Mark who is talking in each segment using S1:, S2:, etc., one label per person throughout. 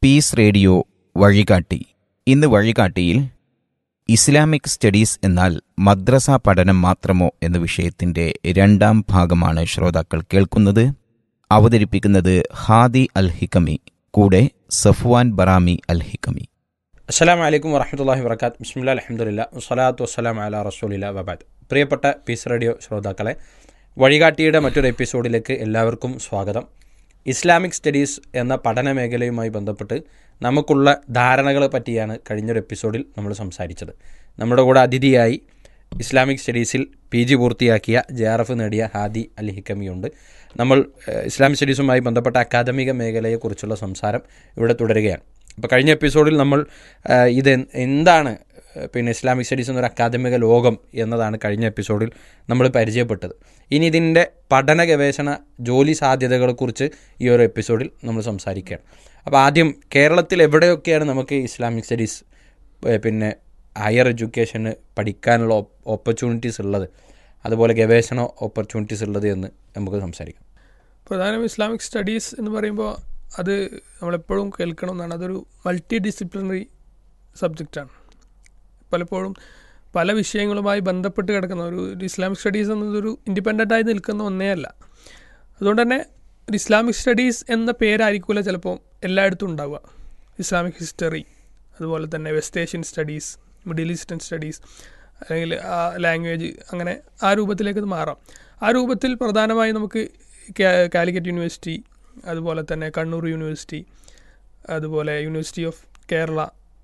S1: Piece radio വഴികാട്ടി ഇന്ന് വഴികാട്ടിയിൽ Islamic studies എന്നാൽ മദ്രസ പഠനം മാത്രമോ എന്ന വിഷയത്തിന്റെ രണ്ടാം ഭാഗമാണ് ശ്രോതാക്കൾ കേൾക്കുന്നത് അവതരിപ്പിക്കുന്നത് ഹാദി അൽ ഹിക്കമി കൂടെ സഫ്വാൻ ബറാമി അൽ ഹിക്കമി
S2: അസ്സലാം വലൈക്കും വറഹമത്തല്ലാഹി വർക്കാത്ത് ബിസ്മില്ല അലഹമുല്ല വസ്സലാത്തു വസ്സലാം അല റസൂലില്ല വബാദ് പ്രിയപ്പെട്ട പീസ് റേഡിയോ ശ്രോതാക്കളെ വഴികാട്ടിയുടെ മറ്റൊരു എപ്പിസോഡിലേക്ക് എല്ലാവർക്കും സ്വാഗതം ഇസ്ലാമിക് സ്റ്റഡീസ് എന്ന പഠന മേഖലയുമായി ബന്ധപ്പെട്ട് നമുക്കുള്ള ധാരണകളെ പറ്റിയാണ് കഴിഞ്ഞൊരു എപ്പിസോഡിൽ നമ്മൾ സംസാരിച്ചത് നമ്മുടെ കൂടെ അതിഥിയായി ഇസ്ലാമിക് സ്റ്റഡീസിൽ പി ജി പൂർത്തിയാക്കിയ ജെ ആർ എഫ് നേടിയ ഹാദി അൽ ഹിക്കമിയുണ്ട് നമ്മൾ ഏഹ്, ഇസ്ലാമിക് സ്റ്റഡീസുമായി ബന്ധപ്പെട്ട അക്കാദമിക മേഖലയെക്കുറിച്ചുള്ള സംസാരം ഇവിടെ തുടരുകയാണ് അപ്പോൾ കഴിഞ്ഞ എപ്പിസോഡിൽ നമ്മൾ ഏഹ്, ഇത് എൻ- എന്താണ് ഏഹ്, പിന്നെ ഇസ്ലാമിക് സ്റ്റഡീസ് എന്നൊരു അക്കാദമിക ലോകം എന്നതാണ് കഴിഞ്ഞ എപ്പിസോഡിൽ നമ്മൾ പരിചയപ്പെട്ടത് ഇനി ഇതിൻ്റെ പഠന ഗവേഷണ ജോലി സാധ്യതകളെക്കുറിച്ച് ഈ ഒരു എപ്പിസോഡിൽ നമ്മൾ സംസാരിക്കുകയാണ് അപ്പോൾ ആദ്യം കേരളത്തിൽ എവിടെയൊക്കെയാണ് നമുക്ക് ഇസ്ലാമിക് സ്റ്റഡീസ് ഏഹ്, പിന്നെ ഹയർ എഡ്യൂക്കേഷന് പഠിക്കാനുള്ള ഓപ്പർച്യൂണിറ്റീസ് ഉള്ളത് അതുപോലെ ഗവേഷണ ഓപ്പർച്യൂണിറ്റീസ് ഉള്ളത് എന്ന് നമുക്ക് സംസാരിക്കാം
S3: പ്രധാനം ഇസ്ലാമിക് സ്റ്റഡീസ് എന്ന് പറയുമ്പോൾ അത് നമ്മളെപ്പോഴും കേൾക്കണം എന്നാണ് അതൊരു മൾട്ടി ഡിസിപ്ലിനറി സബ്ജക്റ്റാണ് പലപ്പോഴും പല വിഷയങ്ങളുമായി ബന്ധപ്പെട്ട് കിടക്കുന്ന ഒരു ഒരു ഇസ്ലാമിക് സ്റ്റഡീസ് എന്നതൊരു ഇൻഡിപെൻഡൻ്റ് ആയി നിൽക്കുന്ന ഒന്നേ അല്ല അതുകൊണ്ട് തന്നെ ഒരു ഇസ്ലാമിക് സ്റ്റഡീസ് എന്ന പേരായിരിക്കില്ല ചിലപ്പോൾ എല്ലായിടത്തും ഉണ്ടാവുക ഇസ്ലാമിക് ഹിസ്റ്ററി അതുപോലെ തന്നെ West Asian studies Middle Eastern studies അല്ലെങ്കിൽ ആ ലാംഗ്വേജ് അങ്ങനെ ആ രൂപത്തിലേക്ക് അത് മാറാം ആ രൂപത്തിൽ പ്രധാനമായും നമുക്ക് കാ- കാലിക്കറ്റ് യൂണിവേഴ്സിറ്റി അതുപോലെ തന്നെ കണ്ണൂർ യൂണിവേഴ്സിറ്റി അതുപോലെ university of Kerala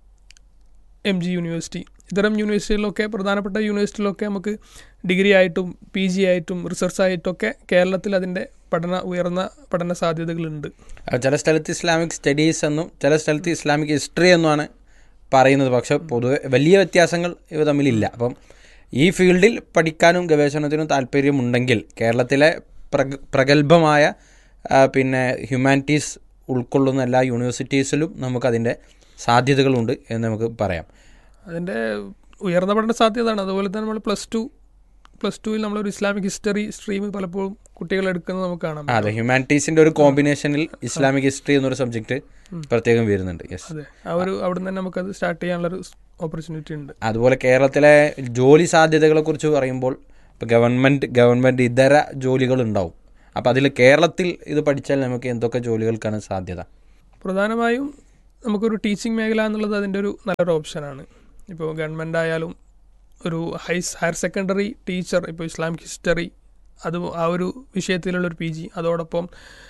S3: M G university ഇത്തരം യൂണിവേഴ്സിറ്റികളിലൊക്കെ പ്രധാനപ്പെട്ട യൂണിവേഴ്സിറ്റികളിലൊക്കെ നമുക്ക് ഡിഗ്രി ആയിട്ടും പി ജി ആയിട്ടും റിസർച്ച് ആയിട്ടൊക്കെ കേരളത്തിൽ അതിൻ്റെ പഠന ഉയർന്ന പഠന സാധ്യതകളുണ്ട്
S2: അഹ് ചില സ്ഥലത്ത് ഇസ്ലാമിക് സ്റ്റഡീസ് എന്നും ചില സ്ഥലത്ത് ഇസ്ലാമിക് ഹിസ്റ്ററി എന്നുമാണ് പറയുന്നത് പക്ഷെ പൊതുവെ വലിയ വ്യത്യാസങ്ങൾ ഇവ തമ്മിലില്ല അപ്പം ഈ ഫീൽഡിൽ പഠിക്കാനും ഗവേഷണത്തിനും താല്പര്യമുണ്ടെങ്കിൽ കേരളത്തിലെ പ്രഗ പ്രഗത്ഭമായ ആ, പിന്നെ ഹ്യൂമാനിറ്റീസ് ഉൾക്കൊള്ളുന്ന എല്ലാ യൂണിവേഴ്സിറ്റീസിലും നമുക്കതിൻ്റെ സാധ്യതകളുണ്ട് എന്ന് നമുക്ക് പറയാം
S3: അതിൻ്റെ ഉയർന്ന പഠന സാധ്യതയാണ് അതുപോലെ തന്നെ നമ്മൾ പ്ലസ് ടു പ്ലസ് ടുവിൽ നമ്മളൊരു ഇസ്ലാമിക് ഹിസ്റ്ററി സ്ട്രീം പലപ്പോഴും കുട്ടികൾ എടുക്കുന്നത് നമുക്ക് കാണാം
S2: ആ, അതെ ഹ്യൂമാനിറ്റീസിൻ്റെ ഒരു കോമ്പിനേഷനിൽ ഇസ്ലാമിക് ഹിസ്റ്ററി എന്നൊരു സബ്ജക്റ്റ് പ്രത്യേകം വരുന്നുണ്ട് യെസ്
S3: അതെ ആ ഒരു അവിടെ നിന്ന് തന്നെ നമുക്കത് സ്റ്റാർട്ട് ചെയ്യാനുള്ളൊരു ഓപ്പർച്യൂണിറ്റി ഉണ്ട്
S2: അതുപോലെ കേരളത്തിലെ ജോലി സാധ്യതകളെ കുറിച്ച് പറയുമ്പോൾ ഇപ്പോൾ ഗവൺമെൻറ് ഗവൺമെൻറ് ഇതര ജോലികൾ ഉണ്ടാവും അപ്പോൾ അതിൽ കേരളത്തിൽ ഇത് പഠിച്ചാൽ നമുക്ക് എന്തൊക്കെ ജോലികൾക്കാണ് സാധ്യത
S3: പ്രധാനമായും നമുക്കൊരു ടീച്ചിങ് മേഖല എന്നുള്ളത് അതിൻ്റെ ഒരു നല്ലൊരു ഓപ്ഷനാണ് ഇപ്പോൾ ഗവൺമെൻറ് ആയാലും ഒരു ഹൈ ഹയർ സെക്കൻഡറി ടീച്ചർ ഇപ്പോൾ ഇസ്ലാമിക് ഹിസ്റ്ററി അത് ആ ഒരു വിഷയത്തിലുള്ളൊരു പി ജി അതോടൊപ്പം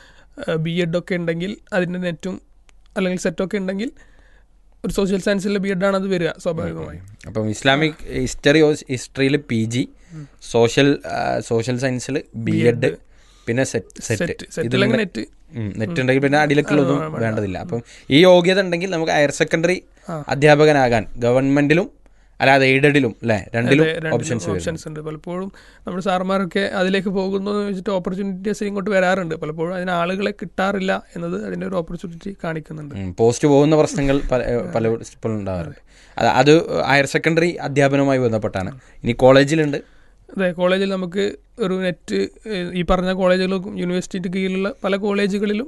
S3: ബി എഡ് ഒക്കെ ഉണ്ടെങ്കിൽ അതിൻ്റെ നെറ്റും അല്ലെങ്കിൽ സെറ്റൊക്കെ ഉണ്ടെങ്കിൽ ഒരു സോഷ്യൽ സയൻസിലെ ബി എഡാണ് അത് വരിക സ്വാഭാവികമായും
S2: അപ്പം ഇസ്ലാമിക് ഹിസ്റ്ററി ഹിസ്റ്ററിയിൽ പി ജി സോഷ്യൽ സോഷ്യൽ സയൻസിൽ ബി എഡ് പിന്നെ സെറ്റ്
S3: സെറ്റ്
S2: സെറ്റ്
S3: സെറ്റില്ലെങ്കിൽ നെറ്റ്
S2: നെറ്റ് ഉണ്ടെങ്കിൽ പിന്നെ അടിയിലേക്കുള്ളതും വേണ്ടതില്ല അപ്പം ഈ യോഗ്യത ഉണ്ടെങ്കിൽ നമുക്ക് ഹയർ സെക്കൻഡറി അധ്യാപകനാകാൻ ഗവൺമെന്റിലും അല്ലാതെ എയ്ഡഡിലും അല്ലേ രണ്ടിലും ഓപ്ഷൻസ് വരും
S3: ഓപ്ഷൻസ് ഉണ്ട് പലപ്പോഴും നമ്മുടെ സാർമാരൊക്കെ അതിലേക്ക് പോകുന്നു എന്ന് വെച്ചിട്ട് ഓപ്പർച്യൂണിറ്റീസ് ഇങ്ങോട്ട് വരാറുണ്ട് പലപ്പോഴും അതിന് ആളുകളെ കിട്ടാറില്ല എന്നത് അതിൻ്റെ ഒരു ഓപ്പർച്യൂണിറ്റി കാണിക്കുന്നുണ്ട്
S2: ഉം, പോസ്റ്റ് പോകുന്ന പ്രശ്നങ്ങൾ പല പല ഇപ്പോഴും ഉണ്ടാവാറുണ്ട് അത് അത് ഹയർ സെക്കൻഡറി അധ്യാപനവുമായി ബന്ധപ്പെട്ടാണ് ഇനി കോളേജിലുണ്ട്
S3: അതെ കോളേജിൽ നമുക്ക് ഒരു നെറ്റ് ഈ പറഞ്ഞ കോളേജുകൾക്കും യൂണിവേഴ്സിറ്റിക്ക് കീഴിലുള്ള പല കോളേജുകളിലും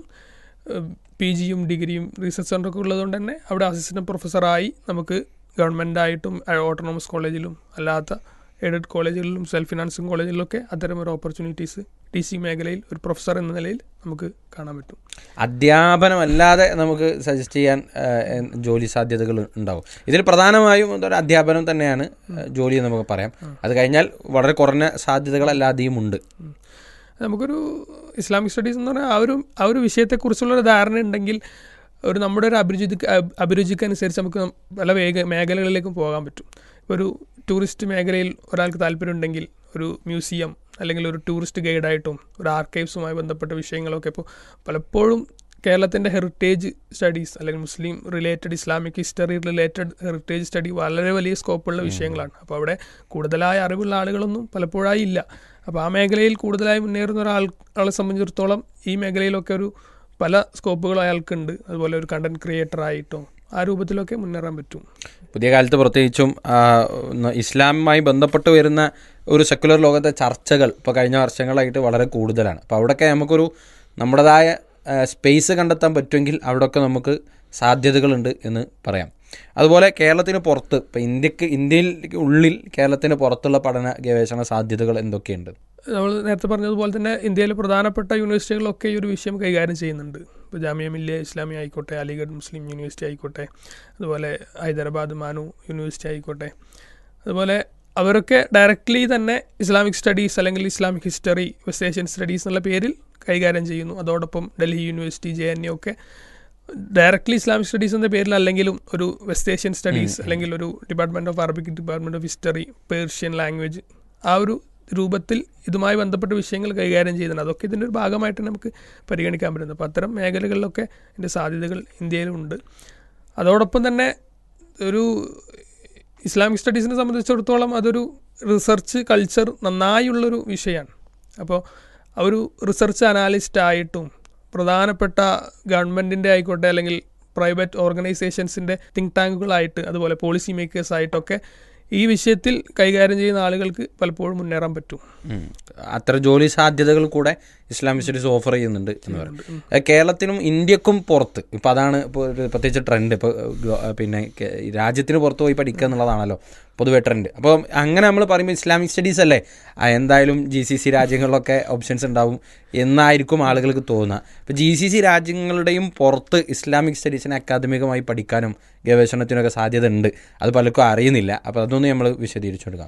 S3: പി ജിയും ഡിഗ്രിയും റിസർച്ച് സെൻ്ററൊക്കെ ഉള്ളതുകൊണ്ട് തന്നെ അവിടെ അസിസ്റ്റൻറ്റ് പ്രൊഫസറായി നമുക്ക് ഗവൺമെൻറ്റായിട്ടും ഓട്ടോണമസ് കോളേജിലും അല്ലാത്ത എയ്ഡഡ് കോളേജുകളിലും സെൽഫ് ഫിനാൻസിങ് കോളേജിലൊക്കെ അത്തരം ഒരു ഓപ്പർച്യൂണിറ്റീസ് ടീച്ചിങ് മേഖലയിൽ ഒരു പ്രൊഫസർ എന്ന നിലയിൽ നമുക്ക് കാണാൻ പറ്റും
S2: അധ്യാപനമല്ലാതെ നമുക്ക് സജസ്റ്റ് ചെയ്യാൻ ആ, എൻ- ജോലി സാധ്യതകൾ ഉണ്ടാവും ഇതിൽ പ്രധാനമായും ഒരു അധ്യാപനം തന്നെയാണ് ആ, ജോലി എന്ന് നമുക്ക് പറയാം അത് കഴിഞ്ഞാൽ വളരെ കുറഞ്ഞ സാധ്യതകളല്ലാതെയും ഉണ്ട്
S3: നമുക്കൊരു ഇസ്ലാമിക് സ്റ്റഡീസ് എന്ന് പറഞ്ഞാൽ ആ ഒരു ആ ഒരു വിഷയത്തെക്കുറിച്ചുള്ള ഒരു ധാരണ ഉണ്ടെങ്കിൽ ഒരു നമ്മുടെ ഒരു അഭിരുചി അഭിരുചിക്കനുസരിച്ച് നമുക്ക് നം- പല വേഗ മേഖലകളിലേക്കും പോകാൻ പറ്റും ഇപ്പോൾ ഒരു ടൂറിസ്റ്റ് മേഖലയിൽ ഒരാൾക്ക് താല്പര്യമുണ്ടെങ്കിൽ ഒരു മ്യൂസിയം അല്ലെങ്കിൽ ഒരു ടൂറിസ്റ്റ് ഗൈഡായിട്ടും ഒരു ആർക്കൈവ്സുമായി ബന്ധപ്പെട്ട വിഷയങ്ങളൊക്കെ ഇപ്പോൾ പലപ്പോഴും കേരളത്തിൻ്റെ ഹെറിറ്റേജ് സ്റ്റഡീസ് അല്ലെങ്കിൽ Muslim related Islamic history related heritage study വളരെ വലിയ സ്കോപ്പുള്ള വിഷയങ്ങളാണ് അപ്പോൾ അവിടെ കൂടുതലായ അറിവുള്ള ആളുകളൊന്നും പലപ്പോഴായി ഇല്ല അപ്പോൾ ആ മേഖലയിൽ കൂടുതലായി മുന്നേറുന്ന ഒരാൾ ആളെ സംബന്ധിച്ചിടത്തോളം ഈ മേഖലയിലൊക്കെ ഒരു പല സ്കോപ്പുകൾ അയാൾക്കുണ്ട് അതുപോലെ ഒരു കണ്ടന്റ് ക്രിയേറ്റർ ആയിട്ടോ ആ രൂപത്തിലൊക്കെ മുന്നേറാൻ പറ്റും
S2: പുതിയ കാലത്ത് പ്രത്യേകിച്ചും ആ, ഒന്ന് ഇസ്ലാമുമായി ബന്ധപ്പെട്ട് വരുന്ന ഒരു സെക്കുലർ ലോകത്തെ ചർച്ചകൾ ഇപ്പോൾ കഴിഞ്ഞ വർഷങ്ങളായിട്ട് വളരെ കൂടുതലാണ് അപ്പോൾ അവിടെയൊക്കെ നമുക്കൊരു നമ്മുടേതായ സ്പേസ് കണ്ടെത്താൻ പറ്റുമെങ്കിൽ അവിടെയൊക്കെ നമുക്ക് സാധ്യതകളുണ്ട് എന്ന് പറയാം അതുപോലെ കേരളത്തിന് പുറത്ത് ഇപ്പോൾ ഇന്ത്യക്ക് ഇന്ത്യയിൽ ഉള്ളിൽ കേരളത്തിന് പുറത്തുള്ള പഠന ഗവേഷണ സാധ്യതകൾ എന്തൊക്കെയുണ്ട്
S3: നമ്മൾ നേരത്തെ പറഞ്ഞതുപോലെ തന്നെ ഇന്ത്യയിലെ പ്രധാനപ്പെട്ട യൂണിവേഴ്സിറ്റികളിലൊക്കെ ഈ ഒരു വിഷയം കൈകാര്യം ചെയ്യുന്നുണ്ട് ഇപ്പോൾ ജാമിയ മില്ലിയ ഇസ്ലാമി ആയിക്കോട്ടെ അലിഗഡ് മുസ്ലിം യൂണിവേഴ്സിറ്റി ആയിക്കോട്ടെ അതുപോലെ ഹൈദരാബാദ് മാനു യൂണിവേഴ്സിറ്റി ആയിക്കോട്ടെ അതുപോലെ അവരൊക്കെ ഡയറക്റ്റ്ലി തന്നെ ഇസ്ലാമിക് സ്റ്റഡീസ് അല്ലെങ്കിൽ Islamic history West Asian studies എന്നുള്ള പേരിൽ കൈകാര്യം ചെയ്യുന്നു അതോടൊപ്പം Delhi University J N U ഒക്കെ ഡയറക്റ്റ്ലി ഇസ്ലാമിക് സ്റ്റഡീസ് എന്ന പേരിൽ അല്ലെങ്കിലും ഒരു വെസ്റ്റ് ഏഷ്യൻ സ്റ്റഡീസ് അല്ലെങ്കിൽ ഒരു department of Arabic department of history Persian language ആ ഒരു രൂപത്തിൽ ഇതുമായി ബന്ധപ്പെട്ട വിഷയങ്ങൾ കൈകാര്യം ചെയ്യുന്നുണ്ട് അതൊക്കെ ഇതിൻ്റെ ഒരു ഭാഗമായിട്ട് നമുക്ക് പരിഗണിക്കാൻ പറ്റുന്നത് അപ്പോൾ അത്തരം മേഖലകളിലൊക്കെ ഇതിൻ്റെ സാധ്യതകൾ ഇന്ത്യയിലുണ്ട് അതോടൊപ്പം തന്നെ ഒരു ഇസ്ലാമിക് സ്റ്റഡീസിനെ സംബന്ധിച്ചിടത്തോളം അതൊരു റിസർച്ച് കൾച്ചർ നന്നായുള്ളൊരു വിഷയമാണ് അപ്പോൾ ആ ഒരു റിസർച്ച് അനാലിസ്റ്റ് ആയിട്ടും പ്രധാനപ്പെട്ട ഗവൺമെൻറ്റിൻ്റെ ആയിക്കോട്ടെ അല്ലെങ്കിൽ പ്രൈവറ്റ് ഓർഗനൈസേഷൻസിൻ്റെ തിങ്ക് ടാങ്കുകളായിട്ട് അതുപോലെ പോളിസി മേക്കേഴ്സ് ആയിട്ടൊക്കെ ഈ വിഷയത്തിൽ കൈകാര്യം ചെയ്യുന്ന ആളുകൾക്ക് പലപ്പോഴും മുന്നേറാൻ പറ്റും
S2: ഉം. അത്ര ജോലി സാധ്യതകൾ കൂടെ ഇസ്ലാമിക് സ്റ്റഡീസ് ഓഫർ ചെയ്യുന്നുണ്ട് എന്ന് പറയും അത് കേരളത്തിനും ഇന്ത്യക്കും പുറത്ത് ഇപ്പം അതാണ് ഇപ്പോൾ ഒരു പ്രത്യേകിച്ച് ട്രെൻഡ് ഇപ്പോൾ പിന്നെ കെ- രാജ്യത്തിന് പുറത്ത് പോയി പഠിക്കുക എന്നുള്ളതാണല്ലോ പൊതുവെ ട്രെൻഡ് അപ്പോൾ അങ്ങനെ നമ്മൾ പറയുമ്പോൾ ഇസ്ലാമിക് സ്റ്റഡീസ് അല്ലേ ആ, എന്തായാലും ജി സി സി രാജ്യങ്ങളിലൊക്കെ ഓപ്ഷൻസ് ഉണ്ടാവും എന്നായിരിക്കും ആളുകൾക്ക് തോന്നുക ഇപ്പോൾ ജി സി സി രാജ്യങ്ങളുടെയും പുറത്ത് ഇസ്ലാമിക് സ്റ്റഡീസിനെ അക്കാദമികമായി പഠിക്കാനും ഗവേഷണത്തിനൊക്കെ സാധ്യത ഉണ്ട് അത് പലർക്കും അറിയുന്നില്ല അപ്പോൾ അതൊന്ന് നമ്മൾ വിശദീകരിച്ചു കൊടുക്കാം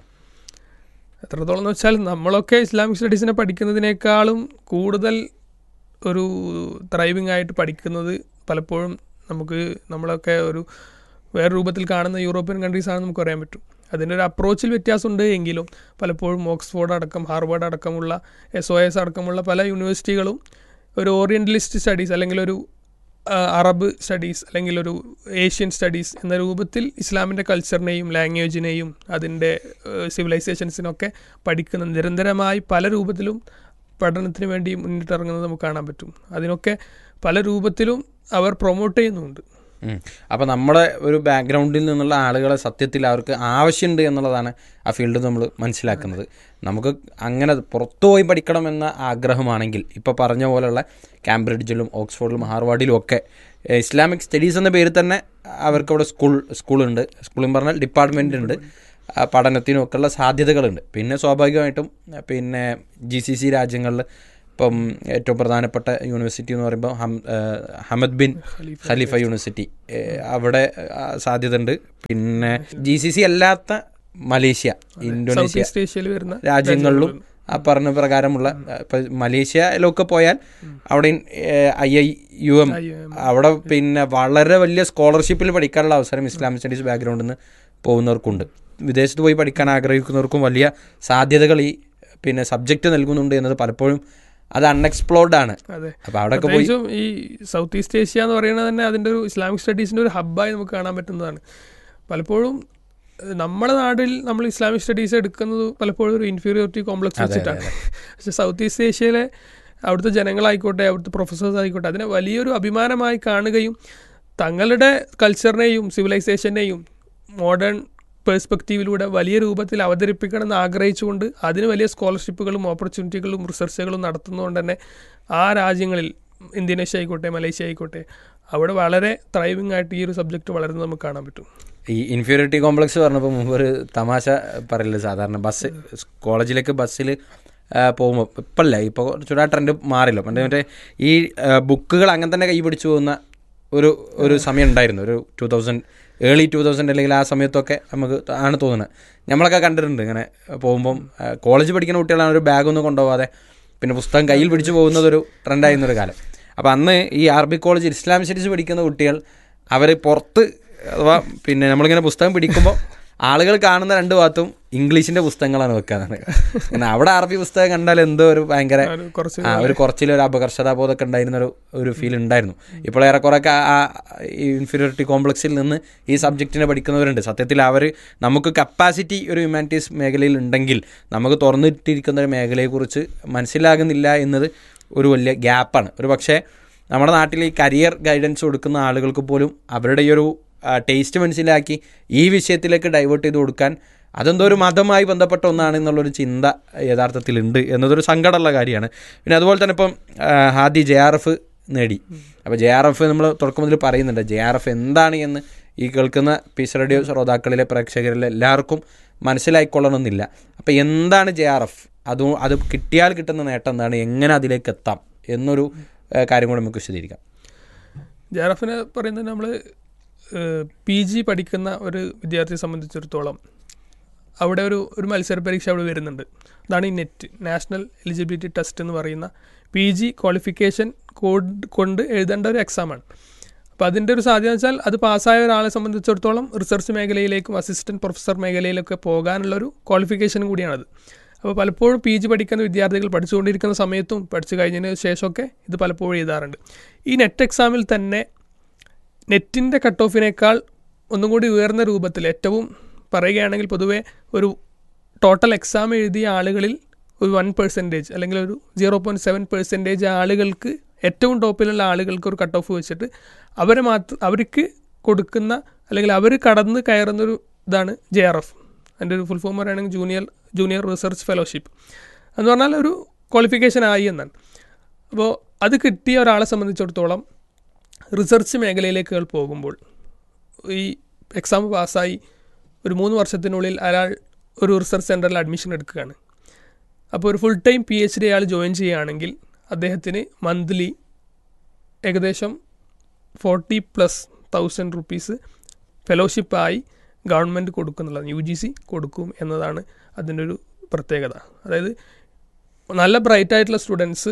S3: എത്രത്തോളം എന്ന് വെച്ചാൽ നമ്മളൊക്കെ ഇസ്ലാമിക് സ്റ്റഡീസിനെ പഠിക്കുന്നതിനേക്കാളും കൂടുതൽ ഒരു ത്രൈവിംഗ് ആയിട്ട് പഠിക്കുന്നത് പലപ്പോഴും നമുക്ക് നമ്മളൊക്കെ ഒരു വേറെ രൂപത്തിൽ കാണുന്ന യൂറോപ്യൻ കൺട്രീസ് ആണെന്ന് നമുക്ക് പറയാൻ പറ്റും അതിൻ്റെ ഒരു അപ്രോച്ചിൽ വ്യത്യാസമുണ്ട് എങ്കിലും പലപ്പോഴും ഓക്സ്ഫോർഡ് അടക്കം ഹാർവേഡ് അടക്കമുള്ള എസ് ഒ എസ് അടക്കമുള്ള പല യൂണിവേഴ്സിറ്റികളും ഒരു ഓറിയൻ്റലിസ്റ്റ് സ്റ്റഡീസ് അല്ലെങ്കിൽ ഒരു ആ, അറബ് സ്റ്റഡീസ് അല്ലെങ്കിൽ ഒരു ഏഷ്യൻ സ്റ്റഡീസ് എന്ന രൂപത്തിൽ ഇസ്ലാമിൻ്റെ കൾച്ചറിനെയും ലാംഗ്വേജിനെയും അതിൻ്റെ സിവിലൈസേഷൻസിനൊക്കെ പഠിക്കുന്ന നിരന്തരമായി പല രൂപത്തിലും പഠനത്തിന് വേണ്ടി മുന്നിട്ടിറങ്ങുന്നത് നമുക്ക് കാണാൻ പറ്റും അതിനൊക്കെ പല രൂപത്തിലും അവർ പ്രൊമോട്ട് ചെയ്യുന്നുണ്ട്
S2: അപ്പോൾ നമ്മുടെ ഒരു ബാക്ക്ഗ്രൗണ്ടിൽ നിന്നുള്ള ആളുകളെ സത്യത്തിൽ അവർക്ക് ആവശ്യമുണ്ട് എന്നുള്ളതാണ് ആ ഫീൽഡ് നമ്മൾ മനസ്സിലാക്കുന്നത് നമുക്ക് അങ്ങനെ പുറത്തു പോയി പഠിക്കണം എന്ന ആഗ്രഹമാണെങ്കിൽ ഇപ്പോൾ പറഞ്ഞ പോലെയുള്ള കാംബ്രിഡ്ജിലും ഓക്സ്ഫോർഡിലും ഹാർവാർഡിലും ഒക്കെ ഏഹ്, ഇസ്ലാമിക് സ്റ്റഡീസ് എന്ന പേരിൽ തന്നെ അവർക്ക് അവിടെ സ്കൂൾ സ്കൂളുണ്ട് സ്കൂളിൽ പറഞ്ഞാൽ ഡിപ്പാർട്ട്മെൻ്റ് ഉണ്ട് ആ, പഠനത്തിനും ഒക്കെയുള്ള സാധ്യതകളുണ്ട് പിന്നെ സ്വാഭാവികമായിട്ടും ആ, പിന്നെ ജി സി സി രാജ്യങ്ങളിൽ ഇപ്പം ഏറ്റവും പ്രധാനപ്പെട്ട യൂണിവേഴ്സിറ്റി എന്ന് പറയുമ്പോൾ ഹം ആ, ഹമദ് ബിൻ ഖലീഫ യൂണിവേഴ്സിറ്റി ഏ, അവിടെ ആ, സാധ്യത ഉണ്ട് പിന്നെ ജി സി സി അല്ലാത്ത മലേഷ്യ
S3: സൗത്ത്
S2: ഇന്തോനേഷ്യ
S3: ഈസ്റ്റ് ഏഷ്യയിൽ വരുന്ന
S2: രാജ്യങ്ങളിലും ആ പറഞ്ഞ പ്രകാരമുള്ള ഇപ്പൊ മലേഷ്യയിലൊക്കെ പോയാൽ അവിടെ ഐ ഐ യു എം അവിടെ പിന്നെ വളരെ വലിയ സ്കോളർഷിപ്പിൽ പഠിക്കാനുള്ള അവസരം ഇസ്ലാമിക് സ്റ്റഡീസ് ബാക്ക്ഗ്രൗണ്ടിൽ നിന്ന് പോകുന്നവർക്കുണ്ട് വിദേശത്ത് പോയി പഠിക്കാൻ ആഗ്രഹിക്കുന്നവർക്കും വലിയ സാധ്യതകൾ ഈ പിന്നെ സബ്ജക്റ്റ് നൽകുന്നുണ്ട് എന്നത് പലപ്പോഴും അത് അൺഎക്സ്പ്ലോർഡ് ആണ്
S3: അതെ
S2: അപ്പോൾ അവിടെയൊക്കെ പോയി
S3: പ്രത്യേകിച്ചും ഈ സൗത്ത് ഈസ്റ്റ് ഏഷ്യ എന്ന് പറയുന്നത് തന്നെ അതിൻ്റെ ഒരു ഇസ്ലാമിക് സ്റ്റഡീസിൻ്റെ ഒരു ഹബ്ബായി നമുക്ക് കാണാൻ പറ്റുന്നതാണ് പലപ്പോഴും ഏഹ്, നമ്മുടെ നാട്ടിൽ നമ്മൾ ഇസ്ലാമിക് സ്റ്റഡീസ് എടുക്കുന്നത് പലപ്പോഴും ഒരു ഇൻഫീരിയോറിറ്റി കോംപ്ലക്സ് വെച്ചിട്ടാണ് പക്ഷെ സൗത്ത് ഈസ്റ്റ് ഏഷ്യയിലെ അവിടുത്തെ ജനങ്ങളായിക്കോട്ടെ അവിടുത്തെ പ്രൊഫസേഴ്സ് ആയിക്കോട്ടെ അതിനെ വലിയൊരു അഭിമാനമായി കാണുകയും തങ്ങളുടെ കൾച്ചറിനെയും സിവിലൈസേഷനെയും മോഡേൺ പേഴ്സ്പെക്റ്റീവിലൂടെ വലിയ രൂപത്തിൽ അവതരിപ്പിക്കണം എന്ന് ആഗ്രഹിച്ചുകൊണ്ട് അതിന് വലിയ സ്കോളർഷിപ്പുകളും ഓപ്പർച്യൂണിറ്റികളും റിസർച്ചുകളും നടത്തുന്നതുകൊണ്ട് തന്നെ ആ രാജ്യങ്ങളിൽ ഇന്തോനേഷ്യ ആയിക്കോട്ടെ മലേഷ്യ ആയിക്കോട്ടെ അവിടെ വളരെ ത്രൈവിംഗ് ആയിട്ട് ഈ ഒരു സബ്ജക്റ്റ് വളരുന്നത് നമുക്ക് കാണാൻ പറ്റും
S2: ഈ ഇൻഫീരിയോറിറ്റി കോംപ്ലക്സ് പറഞ്ഞപ്പോൾ മുമ്പ് ഒരു തമാശ പറയില്ല സാധാരണ ബസ് കോളേജിലേക്ക് ബസ്സിൽ പോകുമ്പോൾ ഇപ്പല്ല ഇപ്പോൾ കുറച്ചുകൂടെ ആ ട്രെൻഡ് മാറില്ല പണ്ട് മറ്റേ ഈ ആ, ബുക്കുകൾ അങ്ങനെ തന്നെ കൈ പിടിച്ചു പോകുന്ന ഒരു ഒരു സമയം ഉണ്ടായിരുന്നു ഒരു two thousand early two thousand അല്ലെങ്കിൽ ആ സമയത്തൊക്കെ നമുക്ക് ആണ് തോന്നുന്നത് നമ്മളൊക്കെ കണ്ടിട്ടുണ്ട് ഇങ്ങനെ പോകുമ്പം ആ, കോളേജ് പഠിക്കുന്ന കുട്ടികളാണ് ഒരു ബാഗൊന്നും കൊണ്ടുപോകാതെ പിന്നെ പുസ്തകം കയ്യിൽ പിടിച്ചു പോകുന്നതൊരു ട്രെൻഡായിരുന്നൊരു കാലം അപ്പോൾ അന്ന് ഈ അറബി കോളേജിൽ ഇസ്ലാമിക് സ്റ്റഡീസ് പഠിക്കുന്ന കുട്ടികൾ അവർ പുറത്ത് അഥവാ പിന്നെ നമ്മളിങ്ങനെ പുസ്തകം പിടിക്കുമ്പോൾ ആളുകൾ കാണുന്ന രണ്ട് ഭാഗത്തും ഇംഗ്ലീഷിന്റെ പുസ്തകങ്ങളാണ് വെക്കാന്നാണ് കാരണം അവിടെ അറബി പുസ്തകം കണ്ടാൽ എന്തോ ഒരു ഭയങ്കര
S3: ഒരു കുറച്ച്
S2: ആ ഒരു കുറച്ചിലൊരു അപകർഷതാബോധമൊക്കെ ഉണ്ടായിരുന്ന ഒരു ഒരു ഫീൽ ഉണ്ടായിരുന്നു ഇപ്പോൾ ഏറെക്കുറെയൊക്കെ ആ ഈ ഇൻഫീരിയോറിറ്റി കോംപ്ലക്സിൽ നിന്ന് ഈ സബ്ജക്റ്റിനെ പഠിക്കുന്നവരുണ്ട് സത്യത്തിൽ അവർ നമുക്ക് കപ്പാസിറ്റി ഒരു ഹ്യൂമാനിറ്റീസ് മേഖലയിൽ ഉണ്ടെങ്കിൽ നമുക്ക് തുറന്നിട്ടിരിക്കുന്ന ഒരു മേഖലയെക്കുറിച്ച് മനസ്സിലാകുന്നില്ല എന്നത് ഒരു വലിയ ഗ്യാപ്പാണ് ഒരു പക്ഷേ നമ്മുടെ നാട്ടിൽ ഈ കരിയർ ഗൈഡൻസ് കൊടുക്കുന്ന ആളുകൾക്ക് പോലും അവരുടെ ഈ ഒരു ടേസ്റ്റ് മനസ്സിലാക്കി ഈ വിഷയത്തിലേക്ക് ഡൈവേർട്ട് ചെയ്ത് കൊടുക്കാൻ അതെന്തോ ഒരു മതമായി ബന്ധപ്പെട്ട ഒന്നാണ് എന്നുള്ളൊരു ചിന്ത യഥാർത്ഥത്തിലുണ്ട് എന്നതൊരു സങ്കടമുള്ള കാര്യമാണ് പിന്നെ അതുപോലെ തന്നെ ഇപ്പം ആ, ഹാദി ജെ ആർ എഫ് നേടി അപ്പോൾ ജെ ആർ എഫ് നമ്മൾ തുടക്കം മുതൽ പറയുന്നുണ്ട് ജെ ആർ എഫ് എന്താണ് എന്ന് ഈ കേൾക്കുന്ന പീസ് റേഡിയോ ശ്രോതാക്കളിലെ പ്രേക്ഷകരിലെ എല്ലാവർക്കും മനസ്സിലായിക്കൊള്ളണമെന്നില്ല അപ്പോൾ എന്താണ് ജെ ആർ എഫ് അതും അത് കിട്ടിയാൽ കിട്ടുന്ന നേട്ടം എന്താണ് എങ്ങനെ അതിലേക്ക് എത്താം എന്നൊരു ഏഹ്, കാര്യം കൂടെ നമുക്ക് വിശദീകരിക്കാം
S3: ജെ ആർ എഫിനെ പറയുന്നത് നമ്മൾ പി ജി പഠിക്കുന്ന ഒരു വിദ്യാർത്ഥിയെ സംബന്ധിച്ചിടത്തോളം അവിടെ ഒരു ഒരു മത്സര പരീക്ഷ അവിടെ വരുന്നുണ്ട് അതാണ് ഈ നെറ്റ് നാഷണൽ എലിജിബിലിറ്റി ടെസ്റ്റ് എന്ന് പറയുന്ന പി ജി ക്വാളിഫിക്കേഷൻ കോഡ് കൊണ്ട് എഴുതേണ്ട ഒരു എക്സാമാണ് അപ്പോൾ അതിൻ്റെ ഒരു സാധ്യത വെച്ചാൽ അത് പാസ്സായ ഒരാളെ സംബന്ധിച്ചിടത്തോളം റിസർച്ച് മേഖലയിലേക്കും അസിസ്റ്റൻറ്റ് പ്രൊഫസർ മേഖലയിലൊക്കെ പോകാനുള്ളൊരു ക്വാളിഫിക്കേഷനും കൂടിയാണത് അപ്പോൾ പലപ്പോഴും പി ജി പഠിക്കുന്ന വിദ്യാർത്ഥികൾ പഠിച്ചുകൊണ്ടിരിക്കുന്ന സമയത്തും പഠിച്ചു കഴിഞ്ഞതിന് ശേഷമൊക്കെ ഇത് പലപ്പോഴും എഴുതാറുണ്ട് ഈ നെറ്റ് എക്സാമിൽ തന്നെ നെറ്റിൻ്റെ കട്ട് ഓഫിനേക്കാൾ ഒന്നും കൂടി ഉയർന്ന രൂപത്തിൽ ഏറ്റവും പറയുകയാണെങ്കിൽ പൊതുവേ ഒരു ടോട്ടൽ എക്സാം എഴുതിയ ആളുകളിൽ ഒരു വൺ പെർസെൻറ്റേജ് അല്ലെങ്കിൽ ഒരു സീറോ പോയിൻറ്റ് സെവൻ പെർസെൻറ്റേജ് ആളുകൾക്ക് ഏറ്റവും ടോപ്പിലുള്ള ആളുകൾക്ക് ഒരു കട്ട് ഓഫ് വെച്ചിട്ട് അവരെ മാത്രം അവർക്ക് കൊടുക്കുന്ന അല്ലെങ്കിൽ അവർ കടന്ന് കയറുന്നൊരു ഇതാണ് ജെ ആർ എഫ് അതിൻ്റെ ഒരു ഫുൾ ഫോം പറയുകയാണെങ്കിൽ ജൂനിയർ ജൂനിയർ റിസർച്ച് ഫെലോഷിപ്പ് എന്ന് പറഞ്ഞാൽ ഒരു ക്വാളിഫിക്കേഷൻ ആയി എന്നാണ് അപ്പോൾ അത് കിട്ടിയ ഒരാളെ സംബന്ധിച്ചിടത്തോളം റിസർച്ച് മേഖലയിലേക്ക് അയാൾ പോകുമ്പോൾ ഈ എക്സാം പാസ്സായി ഒരു മൂന്ന് വർഷത്തിനുള്ളിൽ അയാൾ ഒരു റിസർച്ച് സെൻറ്ററിൽ അഡ്മിഷൻ എടുക്കുകയാണ് അപ്പോൾ ഒരു full time P H D അയാൾ ജോയിൻ ചെയ്യുകയാണെങ്കിൽ അദ്ദേഹത്തിന് മന്ത്ലി ഏകദേശം ഫോർട്ടി പ്ലസ് തൗസൻഡ് റുപ്പീസ് ഫെലോഷിപ്പായി ഗവൺമെൻറ് കൊടുക്കുന്നുള്ളത് യു ജി സി കൊടുക്കും എന്നതാണ് അതിൻ്റെ ഒരു പ്രത്യേകത അതായത് നല്ല ബ്രൈറ്റ് ആയിട്ടുള്ള സ്റ്റുഡൻസ്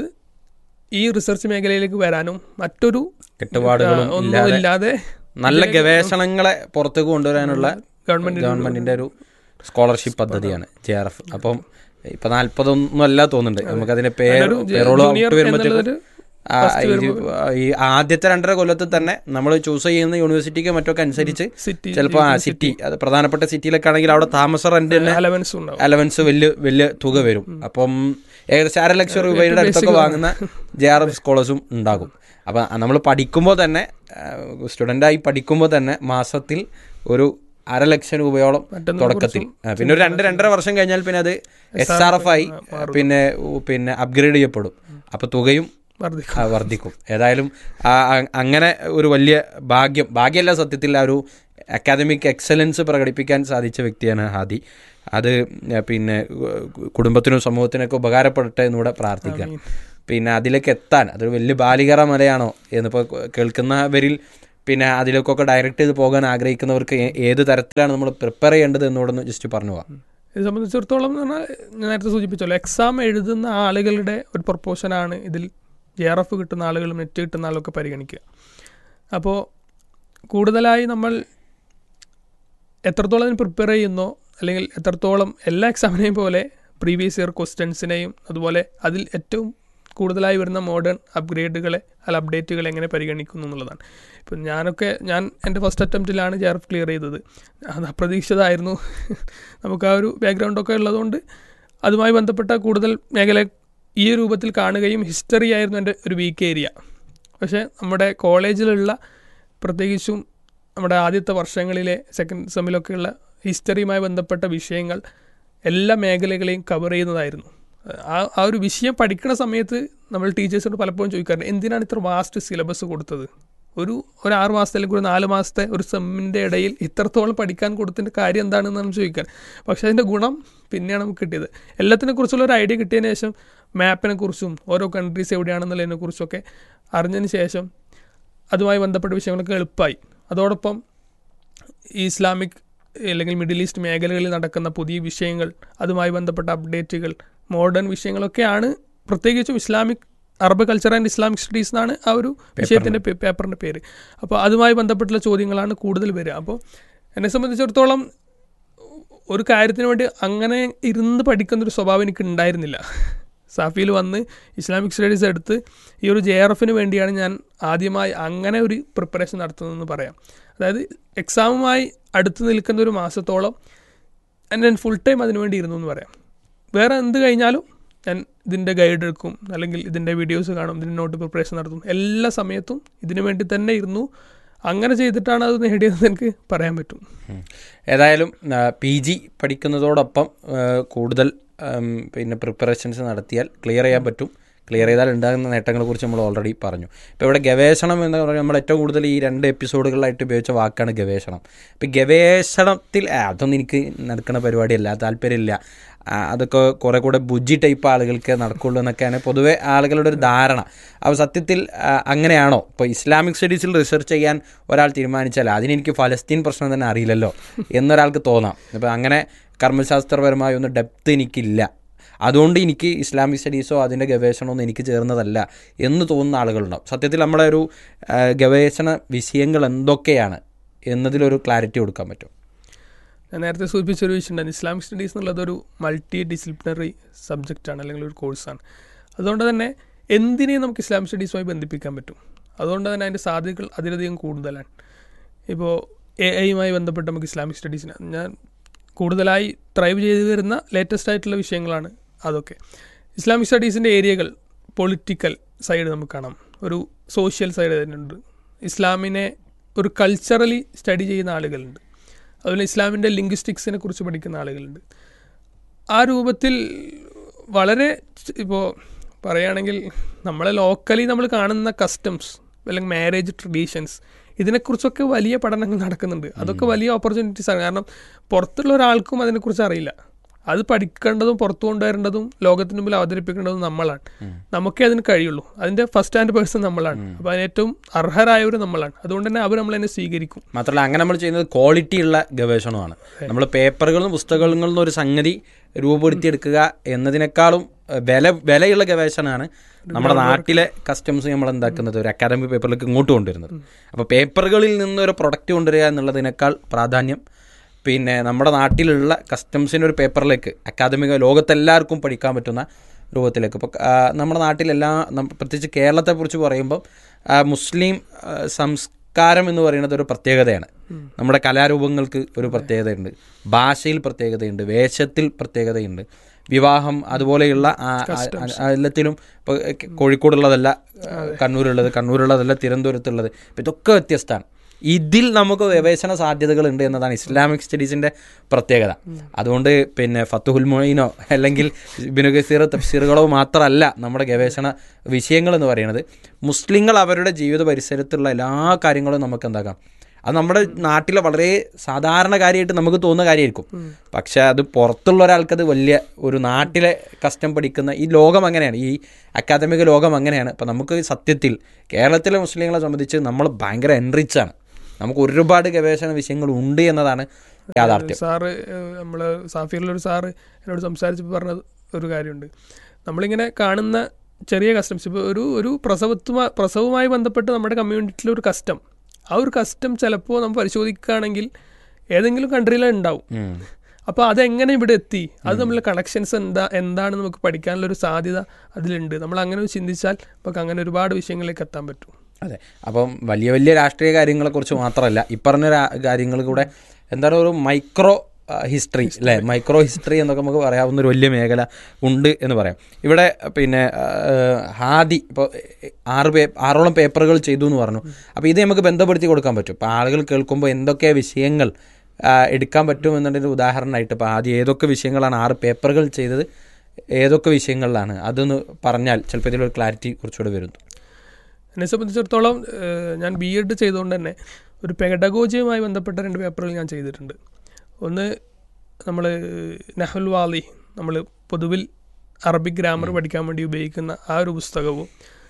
S3: ഈ റിസർച്ച് മേഖലയിലേക്ക് വരാനും മറ്റൊരു
S2: കെട്ടുപാടുകളും
S3: ആ, ഒന്നും
S2: ഇല്ലാതെ
S3: ഇല്ലാതെ
S2: നല്ല ഗവേഷണങ്ങളെ പുറത്തേക്ക് കൊണ്ടുവരാനുള്ള
S3: ഗവൺമെന്റ്
S2: ഗവൺമെന്റിന്റെ ഒരു സ്കോളർഷിപ്പ് പദ്ധതിയാണ് ജെ ആർ എഫ് അപ്പം ഇപ്പൊ നാല്പതൊന്നും അല്ല തോന്നുന്നുണ്ട് നമുക്ക് അതിന്റെ പേര്
S3: അതിനൊരു ജെ-
S2: പേരോള്
S3: ജൂനിയർ
S2: ഔട്ട് വരുമ്പോഴത്തേക്കും
S3: എന്നുള്ളതൊരു
S2: ആ, ഈ ഈ ആദ്യത്തെ രണ്ടര കൊല്ലത്തിൽ തന്നെ നമ്മൾ ചൂസ് ചെയ്യുന്ന യൂണിവേഴ്സിറ്റിക്ക് മറ്റൊക്കെ അനുസരിച്ച്
S3: സിറ്റി
S2: ചിലപ്പോൾ ആ സിറ്റി അത് പ്രധാനപ്പെട്ട സിറ്റിയിലൊക്കെ ആണെങ്കിൽ അവിടെ താമസ റെന്റ് തന്നെ
S3: അലവൻസ് ഉണ്ടാവും
S2: അലവൻസ് വലിയ വലിയ തുക വരും അപ്പം ഏകദേശം അര ലക്ഷം രൂപയുടെ അടുത്തൊക്കെ വാങ്ങുന്ന ജെ ആർ എഫ് സ്കോളേഴ്സും ഉണ്ടാകും അപ്പം നമ്മൾ പഠിക്കുമ്പോൾ തന്നെ സ്റ്റുഡൻ്റായി പഠിക്കുമ്പോൾ തന്നെ മാസത്തിൽ ഒരു അര ലക്ഷം രൂപയോളം തുടക്കത്തിൽ ആ, പിന്നെ ഒരു രണ്ട് രണ്ടര വർഷം കഴിഞ്ഞാൽ പിന്നെ അത് എസ് ആർ എഫ് ആയി പിന്നെ ഉ, പിന്നെ അപ്ഗ്രേഡ് ചെയ്യപ്പെടും അപ്പോൾ തുകയും
S3: വർദ്ധിക്കും
S2: ആ, വർദ്ധിക്കും ഏതായാലും ആ, ആ- അങ്ങനെ ഒരു വലിയ ഭാഗ്യം ഭാഗ്യമല്ല സത്യത്തിൽ ആ ഒരു അക്കാദമിക് എക്സലൻസ് പ്രകടിപ്പിക്കാൻ സാധിച്ച വ്യക്തിയാണ് ഹാദി അത് ആ, പിന്നെ ഉ- കുടുംബത്തിനും സമൂഹത്തിനൊക്കെ ഉപകാരപ്പെടട്ടെ എന്നിവിടെ പ്രാർത്ഥിക്കാം പിന്നെ അതിലേക്ക് എത്താൻ അതൊരു വലിയ ബാലികറ മലയാണോ എന്നിപ്പോൾ കേൾക്കുന്നവരിൽ പിന്നെ അതിലേക്കൊക്കെ ഡയറക്റ്റ് ചെയ്ത് പോകാൻ ആഗ്രഹിക്കുന്നവർക്ക് ഏ- ഏത് തരത്തിലാണ് നമ്മൾ പ്രിപ്പയർ ചെയ്യേണ്ടത് എന്നോടൊന്ന് ജസ്റ്റ് പറഞ്ഞു പോവാം
S3: ഇത് സംബന്ധിച്ചിടത്തോളം എന്ന് പറഞ്ഞാൽ ഞാൻ നേരത്തെ സൂചിപ്പിച്ചല്ലോ എക്സാം എഴുതുന്ന ആളുകളുടെ ഒരു പ്രൊപ്പോഷനാണ് ഇതിൽ ജെ ആർ എഫ് കിട്ടുന്ന ആളുകളും നെറ്റ് കിട്ടുന്ന ആളുകളൊക്കെ പരിഗണിക്കുക അപ്പോൾ കൂടുതലായി നമ്മൾ എത്രത്തോളം അതിന് പ്രിപ്പയർ ചെയ്യുന്നോ അല്ലെങ്കിൽ എത്രത്തോളം എല്ലാ എക്സാമിനെയും പോലെ പ്രീവിയസ് ഇയർ ക്വസ്റ്റ്യൻസിനെയും അതുപോലെ അതിൽ ഏറ്റവും കൂടുതലായി വരുന്ന മോഡേൺ അപ്ഗ്രേഡുകളെ അല്ല അപ്ഡേറ്റുകളെ എങ്ങനെ പരിഗണിക്കുന്നു എന്നുള്ളതാണ് ഇപ്പം ഞാനൊക്കെ ഞാൻ എൻ്റെ ഫസ്റ്റ് അറ്റംപ്റ്റിലാണ് ജെ ആർ എഫ് ക്ലിയർ ചെയ്തത് അത് അപ്രതീക്ഷിതമായിരുന്നു നമുക്ക് ആ ഒരു ബാക്ക്ഗ്രൗണ്ടൊക്കെ ഉള്ളതുകൊണ്ട് അതുമായി ബന്ധപ്പെട്ട കൂടുതൽ മേഖല ഈ രൂപത്തിൽ കാണുകയും ഹിസ്റ്ററി ആയിരുന്നു എൻ്റെ ഒരു വീക്ക് ഏരിയ പക്ഷേ നമ്മുടെ കോളേജിലുള്ള പ്രത്യേകിച്ചും നമ്മുടെ ആദ്യത്തെ വർഷങ്ങളിലെ സെക്കൻഡ് സെമ്മിലൊക്കെയുള്ള ഹിസ്റ്ററിയുമായി ബന്ധപ്പെട്ട വിഷയങ്ങൾ എല്ലാ മേഖലകളെയും കവർ ചെയ്യുന്നതായിരുന്നു ആ ആ ഒരു വിഷയം പഠിക്കുന്ന സമയത്ത് നമ്മൾ ടീച്ചേഴ്സിനോട് പലപ്പോഴും ചോദിക്കാറുണ്ട് എന്തിനാണ് ഇത്ര വാസ്റ്റ് സിലബസ് കൊടുത്തത് ഒരു ഒരു ആറ് മാസത്തെ അല്ലെങ്കിൽ ഒരു നാല് മാസത്തെ ഒരു സെമ്മിൻ്റെ ഇടയിൽ ഇത്രത്തോളം പഠിക്കാൻ കൊടുത്തതിൻ്റെ കാര്യം എന്താണെന്ന് നമ്മൾ ചോദിക്കാൻ പക്ഷേ അതിൻ്റെ ഗുണം പിന്നെയാണ് നമുക്ക് കിട്ടിയത് എല്ലാത്തിനെ കുറിച്ചുള്ള ഒരു ഐഡിയ കിട്ടിയതിന് ശേഷം മാപ്പിനെ കുറിച്ചും ഓരോ കൺട്രീസ് എവിടെയാണെന്നുള്ളതിനെ കുറിച്ചൊക്കെ അറിഞ്ഞതിന് ശേഷം അതുമായി ബന്ധപ്പെട്ട വിഷയങ്ങളൊക്കെ എളുപ്പമായി അതോടൊപ്പം ഈ ഇസ്ലാമിക് അല്ലെങ്കിൽ മിഡിൽ ഈസ്റ്റ് മേഖലകളിൽ നടക്കുന്ന പുതിയ വിഷയങ്ങൾ അതുമായി ബന്ധപ്പെട്ട അപ്ഡേറ്റുകൾ മോഡേൺ വിഷയങ്ങളൊക്കെയാണ് പ്രത്യേകിച്ചും Islamic Arab culture and Islamic studies എന്നാണ് ആ ഒരു വിഷയത്തിൻ്റെ പേപ്പറിൻ്റെ പേര് അപ്പോൾ അതുമായി ബന്ധപ്പെട്ടുള്ള ചോദ്യങ്ങളാണ് കൂടുതൽ വരിക അപ്പോൾ എന്നെ സംബന്ധിച്ചിടത്തോളം ഒരു കാര്യത്തിന് വേണ്ടി അങ്ങനെ ഇരുന്ന് പഠിക്കുന്നൊരു സ്വഭാവം എനിക്ക് ഉണ്ടായിരുന്നില്ല സാഫിയിൽ വന്ന് ഇസ്ലാമിക് സ്റ്റഡീസ് എടുത്ത് ഈ ഒരു ജെ ആർ എഫിന് വേണ്ടിയാണ് ഞാൻ ആദ്യമായി അങ്ങനെ ഒരു പ്രിപ്പറേഷൻ നടത്തുന്നതെന്ന് പറയാം അതായത് എക്സാമുമായി അടുത്ത് നിൽക്കുന്ന ഒരു മാസത്തോളം ഞാൻ ഫുൾ ടൈം അതിനു വേണ്ടി ഇരുന്നു എന്ന് പറയാം വേറെ എന്ത് കഴിഞ്ഞാലും ഞാൻ ഇതിൻ്റെ ഗൈഡ് എടുക്കും അല്ലെങ്കിൽ ഇതിൻ്റെ വീഡിയോസ് കാണും ഇതിൻ്റെ നോട്ട് പ്രിപ്പറേഷൻ നടത്തും എല്ലാ സമയത്തും ഇതിനു വേണ്ടി തന്നെ ഇരുന്നു അങ്ങനെ ചെയ്തിട്ടാണ് അത് നേടിയതെന്ന് എനിക്ക് പറയാൻ പറ്റും
S2: ഉം. ഏതായാലും പി ജി പഠിക്കുന്നതോടൊപ്പം ആ, കൂടുതൽ ആം, പിന്നെ പ്രിപ്പറേഷൻസ് നടത്തിയാൽ ക്ലിയർ ചെയ്യാൻ പറ്റും ക്ലിയർ ചെയ്താൽ ഉണ്ടാകുന്ന നേട്ടങ്ങളെക്കുറിച്ച് നമ്മൾ ഓൾറെഡി പറഞ്ഞു ഇപ്പോൾ ഇവിടെ ഗവേഷണം എന്ന് പറയുന്നത് നമ്മൾ ഏറ്റവും കൂടുതൽ ഈ രണ്ട് എപ്പിസോഡുകളിലായിട്ട് ഉപയോഗിച്ച വാക്കാണ് ഗവേഷണം ഇപ്പോൾ ഗവേഷണത്തിൽ ആ, അതൊന്നും എനിക്ക് നടക്കുന്ന പരിപാടിയല്ല താല്പര്യമില്ല ആ, അതൊക്കെ കുറെ കൂടെ ബുജി ടൈപ്പ് ആളുകൾക്ക് നടക്കുള്ളൂ എന്നൊക്കെയാണ് പൊതുവെ ആളുകളുടെ ഒരു ധാരണ അപ്പോൾ സത്യത്തിൽ ആ, അങ്ങനെയാണോ ഇപ്പോൾ ഇസ്ലാമിക് സ്റ്റഡീസിൽ റിസർച്ച് ചെയ്യാൻ ഒരാൾ തീരുമാനിച്ചാൽ അതിനെനിക്ക് ഫലസ്തീൻ പ്രശ്നം തന്നെ അറിയില്ലല്ലോ എന്നൊരാൾക്ക് തോന്നാം അപ്പോൾ അങ്ങനെ കർമ്മശാസ്ത്രപരമായ ഒന്ന് ഡെപ്ത് എനിക്കില്ല അതുകൊണ്ട് എനിക്ക് ഇസ്ലാമിക് സ്റ്റഡീസോ അതിൻ്റെ ഗവേഷണമൊന്നും എനിക്ക് ചേർന്നതല്ല എന്ന് തോന്നുന്ന ആളുകളുണ്ടാവും സത്യത്തിൽ നമ്മുടെ ഒരു ആ, ഗവേഷണ വിഷയങ്ങൾ എന്തൊക്കെയാണ് എന്നതിലൊരു ക്ലാരിറ്റി കൊടുക്കാൻ പറ്റും
S3: ഞാൻ നേരത്തെ സൂചിപ്പിച്ചൊരു വിഷയമുണ്ടായിരുന്നു ഇസ്ലാമിക് സ്റ്റഡീസ് എന്നുള്ളത് ഒരു മൾട്ടി ഡിസിപ്ലിനറി സബ്ജക്റ്റാണ് അല്ലെങ്കിൽ ഒരു കോഴ്സാണ് അതുകൊണ്ട് തന്നെ എന്തിനേയും നമുക്ക് ഇസ്ലാമിക് സ്റ്റഡീസുമായി ബന്ധിപ്പിക്കാൻ പറ്റും അതുകൊണ്ട് തന്നെ അതിൻ്റെ സാധ്യതകൾ അതിലധികം കൂടുതലാണ് ഇപ്പോൾ എ ഐയുമായി ബന്ധപ്പെട്ട് നമുക്ക് ഇസ്ലാമിക് സ്റ്റഡീസിന് ഞാൻ കൂടുതലായി ഡ്രൈവ് ചെയ്ത് വരുന്ന ലേറ്റസ്റ്റ് ആയിട്ടുള്ള വിഷയങ്ങളാണ് അതൊക്കെ ഇസ്ലാമിക് സ്റ്റഡീസിൻ്റെ ഏരിയകൾ പൊളിറ്റിക്കൽ സൈഡ് നമുക്ക് കാണാം ഒരു സോഷ്യൽ സൈഡ് തന്നെയുണ്ട് ഇസ്ലാമിനെ ഒരു കൾച്ചറലി സ്റ്റഡി ചെയ്യുന്ന ആളുകളുണ്ട് അതുപോലെ ഇസ്ലാമിൻ്റെ ലിംഗ്വിസ്റ്റിക്സിനെ കുറിച്ച് പഠിക്കുന്ന ആളുകളുണ്ട് ആ രൂപത്തിൽ വളരെ ഇപ്പോൾ പറയുകയാണെങ്കിൽ നമ്മളെ ലോക്കലി നമ്മൾ കാണുന്ന കസ്റ്റംസ് അല്ലെങ്കിൽ മാരേജ് ട്രഡീഷൻസ് ഇതിനെക്കുറിച്ചൊക്കെ വലിയ പഠനങ്ങൾ നടക്കുന്നുണ്ട് അതൊക്കെ വലിയ ഓപ്പർച്യൂണിറ്റീസ് ആണ് കാരണം പുറത്തുള്ള ഒരാൾക്കും അതിനെക്കുറിച്ച് അറിയില്ല അത് പഠിക്കേണ്ടതും പുറത്തു കൊണ്ടുവരേണ്ടതും ലോകത്തിന് മുമ്പിൽ അവതരിപ്പിക്കേണ്ടതും നമ്മളാണ് നമുക്കേ അതിന് കഴിയുള്ളൂ അതിൻ്റെ ഫസ്റ്റ് ഹാൻഡ് പേഴ്സൺ നമ്മളാണ് അപ്പോൾ അതിന് ഏറ്റവും അർഹരായവർ നമ്മളാണ് അതുകൊണ്ട് തന്നെ അവർ നമ്മളതിനെ സ്വീകരിക്കും
S2: മാത്രമല്ല അങ്ങനെ നമ്മൾ ചെയ്യുന്നത് ക്വാളിറ്റി ഉള്ള ഗവേഷണമാണ് നമ്മൾ പേപ്പറുകളിൽ നിന്നും പുസ്തകങ്ങളിൽ നിന്നും ഒരു സംഗതി രൂപപ്പെടുത്തിയെടുക്കുക എന്നതിനേക്കാളും ഏഹ്, വില വിലയുള്ള ഗവേഷണമാണ് നമ്മുടെ നാട്ടിലെ കസ്റ്റംസ് നമ്മൾ എന്താക്കുന്നത് ഒരു അക്കാദമിക് പേപ്പറിലേക്ക് ഇങ്ങോട്ട് കൊണ്ടുവരുന്നത് അപ്പോൾ പേപ്പറുകളിൽ നിന്ന് ഒരു പ്രൊഡക്റ്റ് കൊണ്ടുവരിക എന്നുള്ളതിനേക്കാൾ പ്രാധാന്യം പിന്നെ നമ്മുടെ നാട്ടിലുള്ള കസ്റ്റംസിൻ്റെ ഒരു പേപ്പറിലേക്ക് അക്കാദമിക ലോകത്തെല്ലാവർക്കും പഠിക്കാൻ പറ്റുന്ന രൂപത്തിലേക്ക് ഇപ്പോൾ നമ്മുടെ നാട്ടിലെല്ലാ നം- പ്രത്യേകിച്ച് കേരളത്തെക്കുറിച്ച് പറയുമ്പം ആ, മുസ്ലിം ആ, സംസ്കാരം എന്ന് പറയുന്നത് ഒരു പ്രത്യേകതയാണ് നമ്മുടെ കലാരൂപങ്ങൾക്ക് ഒരു പ്രത്യേകതയുണ്ട് ഭാഷയിൽ പ്രത്യേകതയുണ്ട് വേഷത്തിൽ പ്രത്യേകതയുണ്ട് വിവാഹം അതുപോലെയുള്ള ആ- ആ- ആ- എല്ലാത്തിലും ഇപ്പോൾ കോഴിക്കോടുള്ളതല്ല കണ്ണൂരുള്ളത് കണ്ണൂരുള്ളതല്ല തിരുവനന്തപുരത്തുള്ളത് അപ്പോൾ ഇതൊക്കെ വ്യത്യസ്തമാണ് ഇതിൽ നമുക്ക് ഗവേഷണ സാധ്യതകളുണ്ട് എന്നതാണ് ഇസ്ലാമിക് സ്റ്റഡീസിന്റെ പ്രത്യേകത അതുകൊണ്ട് പിന്നെ ഫത്തുഹുൽ മൊയ്നോ അല്ലെങ്കിൽ ഇബിനു ഗസീർ തഫ്സീറുകളോ മാത്രമല്ല നമ്മുടെ ഗവേഷണ വിഷയങ്ങൾ എന്ന് പറയുന്നത് മുസ്ലിങ്ങൾ അവരുടെ ജീവിത പരിസരത്തുള്ള എല്ലാ കാര്യങ്ങളും നമുക്ക് എന്താക്കാം അത് നമ്മുടെ നാട്ടിലെ വളരെ സാധാരണ കാര്യമായിട്ട് നമുക്ക് തോന്നുന്ന കാര്യമായിരിക്കും പക്ഷെ അത് പുറത്തുള്ള ഒരാൾക്കത് വലിയ ഒരു നാട്ടിലെ കസ്റ്റം പഠിക്കുന്ന ഈ ലോകം അങ്ങനെയാണ് ഈ അക്കാദമിക ലോകം അങ്ങനെയാണ് അപ്പം നമുക്ക് സത്യത്തിൽ കേരളത്തിലെ മുസ്ലിങ്ങളെ സംബന്ധിച്ച് നമ്മൾ ഭയങ്കര എൻറിച്ചാണ് നമുക്ക് ഒരുപാട് ഗവേഷണ വിഷയങ്ങൾ ഉണ്ട് എന്നതാണ് യാഥാർത്ഥ്യം
S3: സാറ് നമ്മൾ സാഫിറിലൊരു സാറ് എന്നോട് സംസാരിച്ചപ്പോൾ പറഞ്ഞ ഒരു കാര്യമുണ്ട് നമ്മളിങ്ങനെ കാണുന്ന ചെറിയ കസ്റ്റംസ് ഇപ്പോൾ ഒരു ഒരു പ്രസവത്തുമായി പ്രസവവുമായി ബന്ധപ്പെട്ട് നമ്മുടെ കമ്മ്യൂണിറ്റിയിൽ ഒരു കസ്റ്റം ആ ഒരു കസ്റ്റം ചിലപ്പോൾ നമ്മൾ പരിശോധിക്കുകയാണെങ്കിൽ ഏതെങ്കിലും കൺട്രിയിൽ ഉണ്ടാവും
S2: ഉം.
S3: അപ്പോൾ അതെങ്ങനെ ഇവിടെ എത്തി അത് തമ്മിലുള്ള കണക്ഷൻസ് എന്താ എന്താണ് നമുക്ക് പഠിക്കാനുള്ള ഒരു സാധ്യത അതിലുണ്ട് നമ്മൾ അങ്ങനെ ഒന്ന് ചിന്തിച്ചാൽ നമുക്ക് അങ്ങനെ ഒരുപാട് വിഷയങ്ങളിലേക്ക് എത്താൻ പറ്റും
S2: അതെ അപ്പം വലിയ വലിയ രാഷ്ട്രീയ കാര്യങ്ങളെക്കുറിച്ച് മാത്രമല്ല ഈ പറഞ്ഞ രാ- കാര്യങ്ങൾ കൂടെ എന്താണ് ഒരു മൈക്രോ ഹിസ്റ്ററി അല്ലേ മൈക്രോ ഹിസ്റ്ററി എന്നൊക്കെ നമുക്ക് പറയാവുന്ന ഒരു വലിയ മേഖല ഉണ്ട് എന്ന് പറയാം ഇവിടെ പിന്നെ ആ, ഹാദി ഇപ്പോൾ ആറ് പേ ആറോളം പേപ്പറുകൾ ചെയ്തു എന്ന് പറഞ്ഞു അപ്പോൾ ഇത് നമുക്ക് ബന്ധപ്പെടുത്തി കൊടുക്കാൻ പറ്റും ഇപ്പോൾ ആളുകൾ കേൾക്കുമ്പോൾ എന്തൊക്കെ വിഷയങ്ങൾ ആ, എടുക്കാൻ പറ്റും എന്നതിൻ്റെ ഒരു ഉദാഹരണമായിട്ട് ഇപ്പോൾ ആദ്യം ഏതൊക്കെ വിഷയങ്ങളാണ് ആറ് പേപ്പറുകൾ ചെയ്തത് ഏതൊക്കെ വിഷയങ്ങളിലാണ് അതൊന്ന് പറഞ്ഞാൽ ചിലപ്പോൾ ഇതിലൊരു ക്ലാരിറ്റി കുറച്ചുകൂടെ വരുന്നു
S3: എന്നെ സംബന്ധിച്ചിടത്തോളം ഏഹ്, ഞാൻ ബി എഡ് ചെയ്തുകൊണ്ട് തന്നെ ഒരു പെഡഗോജിയുമായി ബന്ധപ്പെട്ട രണ്ട് പേപ്പറുകൾ ഞാൻ ചെയ്തിട്ടുണ്ട് ഒന്ന് നമ്മൾ നഹുൽ വാലി നമ്മൾ പൊതുവിൽ അറബിക് ഗ്രാമർ പഠിക്കാൻ വേണ്ടി ഉപയോഗിക്കുന്ന ആ ഒരു പുസ്തകവും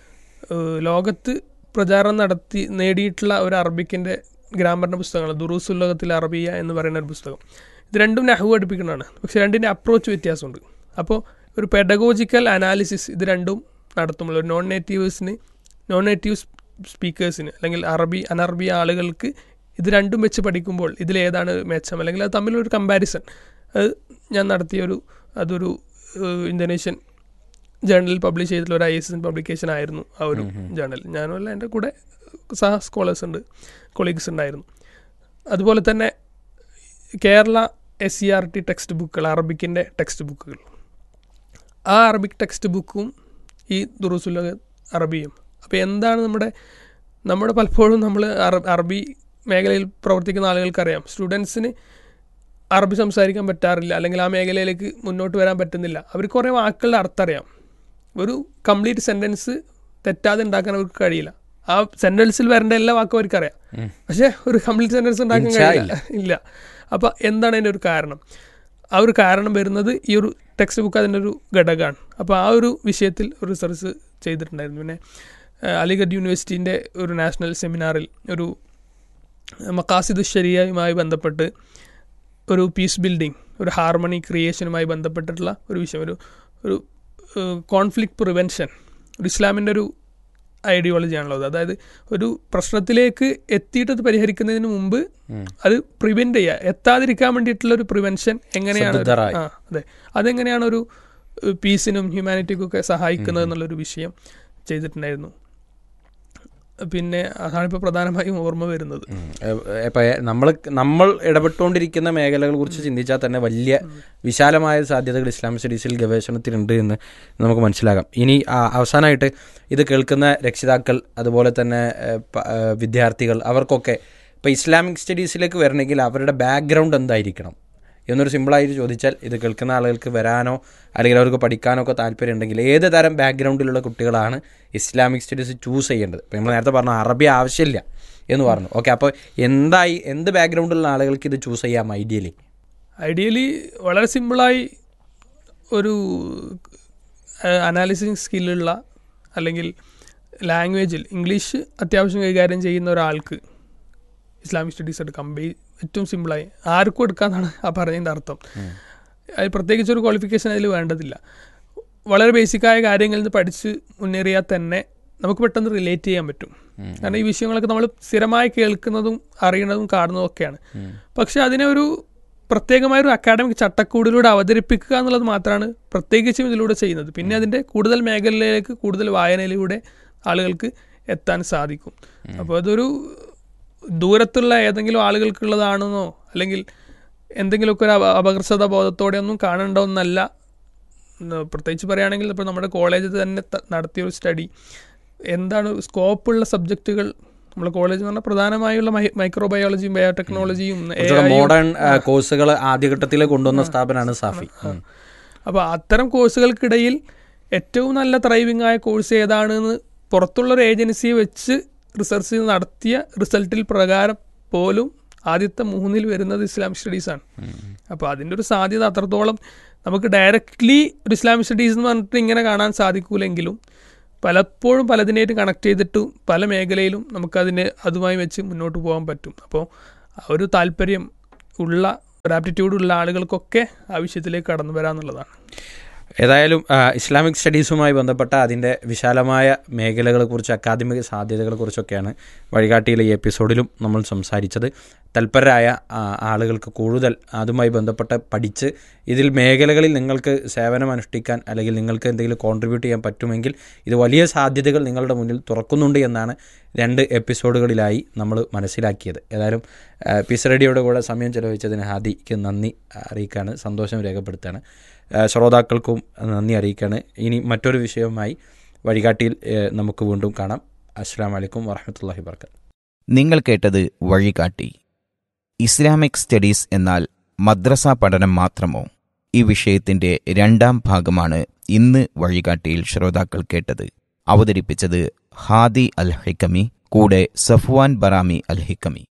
S3: ഏഹ്, ലോകത്ത് പ്രചാരണം നടത്തി നേടിയിട്ടുള്ള ഒരു അറബിക്കിൻ്റെ ഗ്രാമറിൻ്റെ പുസ്തകമാണ് ദുറൂസുല്ലകത്തിൽ അറബിയ എന്ന് പറയുന്ന ഒരു പുസ്തകം ഇത് രണ്ടും നഹു പഠിപ്പിക്കുന്നതാണ് പക്ഷെ രണ്ടിൻ്റെ അപ്രോച്ച് വ്യത്യാസമുണ്ട് അപ്പോൾ ഒരു പെഡഗോജിക്കൽ അനാലിസിസ് ഇത് രണ്ടും നടത്തുമ്പോൾ ഒരു നോൺ നേറ്റീവേഴ്സിന് നോൺ നേറ്റീവ് സ്പീക്കേഴ്സിന് അല്ലെങ്കിൽ അറബി അനറബി ആളുകൾക്ക് ഇത് രണ്ടും വെച്ച് പഠിക്കുമ്പോൾ ഇതിലേതാണ് മെച്ചം അല്ലെങ്കിൽ അത് തമ്മിലൊരു കമ്പാരിസൺ അത് ഞാൻ നടത്തിയൊരു അതൊരു ഏഹ്, ഇന്തോനേഷ്യൻ ജേണലിൽ പബ്ലിഷ് ചെയ്തിട്ടുള്ള ഒരു ഐ എസ് എൻ പബ്ലിക്കേഷൻ ആയിരുന്നു ആ ഒരു ജേണൽ ഞാനുമല്ല എൻ്റെ കൂടെ സഹ സ്കോളേഴ്സ് ഉണ്ട് കൊളീഗ്സ് ഉണ്ടായിരുന്നു അതുപോലെ തന്നെ Kerala S C R T text ബുക്കുകൾ അറബിക്കിൻ്റെ ടെക്സ്റ്റ് ബുക്കുകൾ ആ അറബിക് ടെക്സ്റ്റ് ബുക്കും ഈ ദുറൂസുല്ല അറബിയും അപ്പോൾ എന്താണ് നമ്മുടെ നമ്മുടെ പലപ്പോഴും നമ്മൾ അറബി മേഖലയിൽ പ്രവർത്തിക്കുന്ന ആളുകൾക്കറിയാം സ്റ്റുഡൻസിന് അറബി സംസാരിക്കാൻ പറ്റാറില്ല അല്ലെങ്കിൽ ആ മേഖലയിലേക്ക് മുന്നോട്ട് വരാൻ പറ്റുന്നില്ല അവർ കുറേ വാക്കുകളുടെ അർത്ഥം അറിയാം ഒരു കംപ്ലീറ്റ് സെൻറ്റൻസ് തെറ്റാതെ ഉണ്ടാക്കാൻ അവർക്ക് കഴിയില്ല ആ സെൻറ്റൻസിൽ വരേണ്ട എല്ലാ വാക്കും അവർക്ക് അറിയാം പക്ഷേ ഒരു കംപ്ലീറ്റ് സെൻറ്റൻസ് ഉണ്ടാക്കാൻ
S2: ഇൻഷാ
S3: കഴിയില്ല ഇല്ല അപ്പോൾ എന്താണ് അതിൻ്റെ ഒരു കാരണം ആ ഒരു കാരണം വരുന്നത് ഈ ഒരു ടെക്സ്റ്റ് ബുക്ക് അതിൻ്റെ ഒരു ഘടകമാണ് അപ്പോൾ ആ ഒരു വിഷയത്തിൽ ഒരു റിസർച്ച് ചെയ്തിട്ടുണ്ടായിരുന്നു പിന്നെ ആ, അലിഗഡ് യൂണിവേഴ്സിറ്റീൻ്റെ ഒരു നാഷണൽ സെമിനാറിൽ ഒരു മക്കാസിദ് ശരിയുമായി ബന്ധപ്പെട്ട് ഒരു പീസ് ബിൽഡിംഗ് ഒരു ഹാർമണി ക്രിയേഷനുമായി ബന്ധപ്പെട്ടിട്ടുള്ള ഒരു വിഷയം ഒരു ഒരു കോൺഫ്ലിക്റ്റ് പ്രിവെൻഷൻ ഒരു ഇസ്ലാമിൻ്റെ ഒരു ഐഡിയോളജി ആണല്ലോ അതായത് ഒരു പ്രശ്നത്തിലേക്ക് എത്തിയിട്ട് അത് പരിഹരിക്കുന്നതിന് മുമ്പ് അത് പ്രിവെൻറ്റ് ചെയ്യുക എത്താതിരിക്കാൻ വേണ്ടിയിട്ടുള്ള ഒരു പ്രിവെൻഷൻ എങ്ങനെയാണ് ഒരു-
S2: ശ്രദ്ധരായി.
S3: ആ അതെ അതെങ്ങനെയാണ് ഒരു പീസിനും ഹ്യൂമാനിറ്റിക്കും ഒക്കെ സഹായിക്കുന്നത് എന്നുള്ളൊരു വിഷയം ചെയ്തിട്ടുണ്ടായിരുന്നു പിന്നെ അതാണിപ്പോൾ പ്രധാനമായും ഓർമ്മ വരുന്നത്
S2: ഇപ്പം നമ്മൾ നമ്മൾ ഇടപെട്ടുകൊണ്ടിരിക്കുന്ന മേഖലകളെ കുറിച്ച് ചിന്തിച്ചാൽ തന്നെ വലിയ വിശാലമായ സാധ്യതകൾ ഇസ്ലാമിക് സ്റ്റഡീസിൽ ഗവേഷണത്തിലുണ്ട് എന്ന് നമുക്ക് മനസ്സിലാകാം ഇനി ആ, അവസാനമായിട്ട് ഇത് കേൾക്കുന്ന രക്ഷിതാക്കൾ അതുപോലെ തന്നെ ഏഹ്, പ- ഏഹ്, വിദ്യാർത്ഥികൾ അവർക്കൊക്കെ ഇപ്പോൾ ഇസ്ലാമിക് സ്റ്റഡീസിലേക്ക് വരണമെങ്കിൽ അവരുടെ ബാക്ക്ഗ്രൗണ്ട് എന്തായിരിക്കണം എന്നൊരു സിമ്പിളായിട്ട് ചോദിച്ചാൽ ഇത് കേൾക്കുന്ന ആളുകൾക്ക് വരാനോ അല്ലെങ്കിൽ അവർക്ക് പഠിക്കാനോ ഒക്കെ താല്പര്യം ഉണ്ടെങ്കിൽ ഏത് തരം ബാക്ക്ഗ്രൗണ്ടിലുള്ള കുട്ടികളാണ് ഇസ്ലാമിക് സ്റ്റഡീസ് ചൂസ് ചെയ്യേണ്ടത് ഇപ്പോൾ നമ്മൾ നേരത്തെ പറഞ്ഞു അറബി ആവശ്യമില്ല എന്ന് പറഞ്ഞു ഓക്കെ അപ്പോൾ എന്തായി എന്ത് ബാക്ക്ഗ്രൗണ്ടിലുള്ള ആളുകൾക്ക് ഇത് ചൂസ് ചെയ്യാം ഐഡിയലി
S3: ഐഡിയലി വളരെ സിമ്പിളായി ഒരു അനാലിസിങ് സ്കില്ലുള്ള അല്ലെങ്കിൽ ലാംഗ്വേജിൽ ഇംഗ്ലീഷ് അത്യാവശ്യം കൈകാര്യം ചെയ്യുന്ന ഒരാൾക്ക് ഇസ്ലാമിക് സ്റ്റഡീസ് എടുക്കാം ബേ- ഏറ്റവും സിമ്പിളായി ആർക്കും എടുക്കാമെന്നാണ് ആ പറഞ്ഞതിൻ്റെ അർത്ഥം അത് പ്രത്യേകിച്ച് ഒരു ക്വാളിഫിക്കേഷൻ അതിൽ വേണ്ടതില്ല വളരെ ബേസിക്കായ കാര്യങ്ങളിൽ നിന്ന് പഠിച്ച് മുന്നേറിയാൽ തന്നെ നമുക്ക് പെട്ടെന്ന് റിലേറ്റ് ചെയ്യാൻ പറ്റും കാരണം ഈ വിഷയങ്ങളൊക്കെ നമ്മൾ സ്ഥിരമായി കേൾക്കുന്നതും അറിയണതും കാണുന്നതും ഒക്കെയാണ് പക്ഷെ അതിനെ ഒരു പ്രത്യേകമായ ഒരു അക്കാഡമിക് ചട്ടക്കൂടിലൂടെ അവതരിപ്പിക്കുക എന്നുള്ളത് മാത്രമാണ് പ്രത്യേകിച്ചും ഇതിലൂടെ ചെയ്യുന്നത് പിന്നെ അതിൻ്റെ കൂടുതൽ മേഖലയിലേക്ക് കൂടുതൽ വായനയിലൂടെ ആളുകൾക്ക് എത്താൻ സാധിക്കും അപ്പോൾ അതൊരു ദൂരത്തുള്ള ഏതെങ്കിലും ആളുകൾക്കുള്ളതാണെന്നോ അല്ലെങ്കിൽ എന്തെങ്കിലുമൊക്കെ ഒരു അപ- അപകർഷത ബോധത്തോടെ ഒന്നും കാണേണ്ട ഉം, പ്രത്യേകിച്ച് പറയുകയാണെങ്കിൽ ഇപ്പോൾ നമ്മുടെ കോളേജിൽ തന്നെ ത- നടത്തിയ ഒരു സ്റ്റഡി എന്താണ് സ്കോപ്പുള്ള സബ്ജക്റ്റുകൾ നമ്മുടെ കോളേജ് എന്ന് പറഞ്ഞാൽ പ്രധാനമായുള്ള മൈക്രോബയോളജിയും ബയോടെക്നോളജിയും
S2: മോഡേൺ കോഴ്സുകൾ ആദ്യഘട്ടത്തിൽ കൊണ്ടുവന്ന സ്ഥാപനമാണ് സാഫി ഉം.
S3: അപ്പോൾ അത്തരം കോഴ്സുകൾക്കിടയിൽ ഏറ്റവും നല്ല ത്രൈവിംഗ് ആയ കോഴ്സ് ഏതാണെന്ന് പുറത്തുള്ളൊരു ഏജൻസിയെ വെച്ച് റിസർച്ച് നടത്തിയ റിസൾട്ടിൽ പ്രകാരം പോലും ആദ്യത്തെ മൂന്നിൽ വരുന്നത് ഇസ്ലാമിക് സ്റ്റഡീസാണ് അപ്പോൾ അതിൻ്റെ ഒരു സാധ്യത അത്രത്തോളം നമുക്ക് ഡയറക്റ്റ്ലി ഒരു ഇസ്ലാമിക് സ്റ്റഡീസ് എന്ന് പറഞ്ഞിട്ട് ഇങ്ങനെ കാണാൻ സാധിക്കൂലെങ്കിലും പലപ്പോഴും പലതിനായിട്ട് കണക്ട് ചെയ്തിട്ടും പല മേഖലയിലും നമുക്കതിന് അതുമായി വെച്ച് മുന്നോട്ട് പോകാൻ പറ്റും അപ്പോൾ ആ ഒരു താല്പര്യം ഉള്ള ഒരു ആപ്റ്റിറ്റ്യൂഡ് ഉള്ള ആളുകൾക്കൊക്കെ ആ വിഷയത്തിലേക്ക് കടന്നു വരാമെന്നുള്ളതാണ്
S2: ഏതായാലും ആ, ഇസ്ലാമിക് സ്റ്റഡീസുമായി ബന്ധപ്പെട്ട അതിൻ്റെ വിശാലമായ മേഖലകളെക്കുറിച്ച് അക്കാദമിക സാധ്യതകളെക്കുറിച്ചൊക്കെയാണ് വഴികാട്ടിയിലെ ഈ എപ്പിസോഡിലും നമ്മൾ സംസാരിച്ചത് തൽപരരായ ആ, ആളുകൾക്ക് കൂടുതൽ അതുമായി ബന്ധപ്പെട്ട് പഠിച്ച് ഇതിൽ മേഖലകളിൽ നിങ്ങൾക്ക് സേവനം അനുഷ്ഠിക്കാൻ അല്ലെങ്കിൽ നിങ്ങൾക്ക് എന്തെങ്കിലും കോൺട്രിബ്യൂട്ട് ചെയ്യാൻ പറ്റുമെങ്കിൽ ഇത് വലിയ സാധ്യതകൾ നിങ്ങളുടെ മുന്നിൽ തുറക്കുന്നുണ്ട് എന്നാണ് രണ്ട് എപ്പിസോഡുകളിലായി നമ്മൾ മനസ്സിലാക്കിയത് ഏതായാലും ആ, പീസ് റേഡിയോയുടെ കൂടെ സമയം ചെലവഴിച്ചതിന് ഹാദിക്ക് നന്ദി അറിയിക്കുകയാണ് സന്തോഷം രേഖപ്പെടുത്തുകയാണ് ആ, ശ്രോതാക്കൾക്കും നന്ദി അറിയിക്കുകയാണ് ഇനി മറ്റൊരു വിഷയവുമായി വഴികാട്ടിയിൽ ഏ, നമുക്ക് വീണ്ടും കാണാം അസ്സാം വലൈക്കും വറഹമത്തല്ലാഹി വർക്കാത്തു
S1: നിങ്ങൾ കേട്ടത് വഴികാട്ടി ഇസ്ലാമിക് സ്റ്റഡീസ് എന്നാൽ മദ്രസ പഠനം മാത്രമോ ഈ വിഷയത്തിന്റെ രണ്ടാം ഭാഗമാണ് ഇന്ന് വഴികാട്ടിയിൽ ശ്രോതാക്കൾ കേട്ടത് അവതരിപ്പിച്ചത് ഹാദി അൽ ഹിക്കമി കൂടെ സഫ്വാൻ ബറാമി അൽ ഹിക്കമി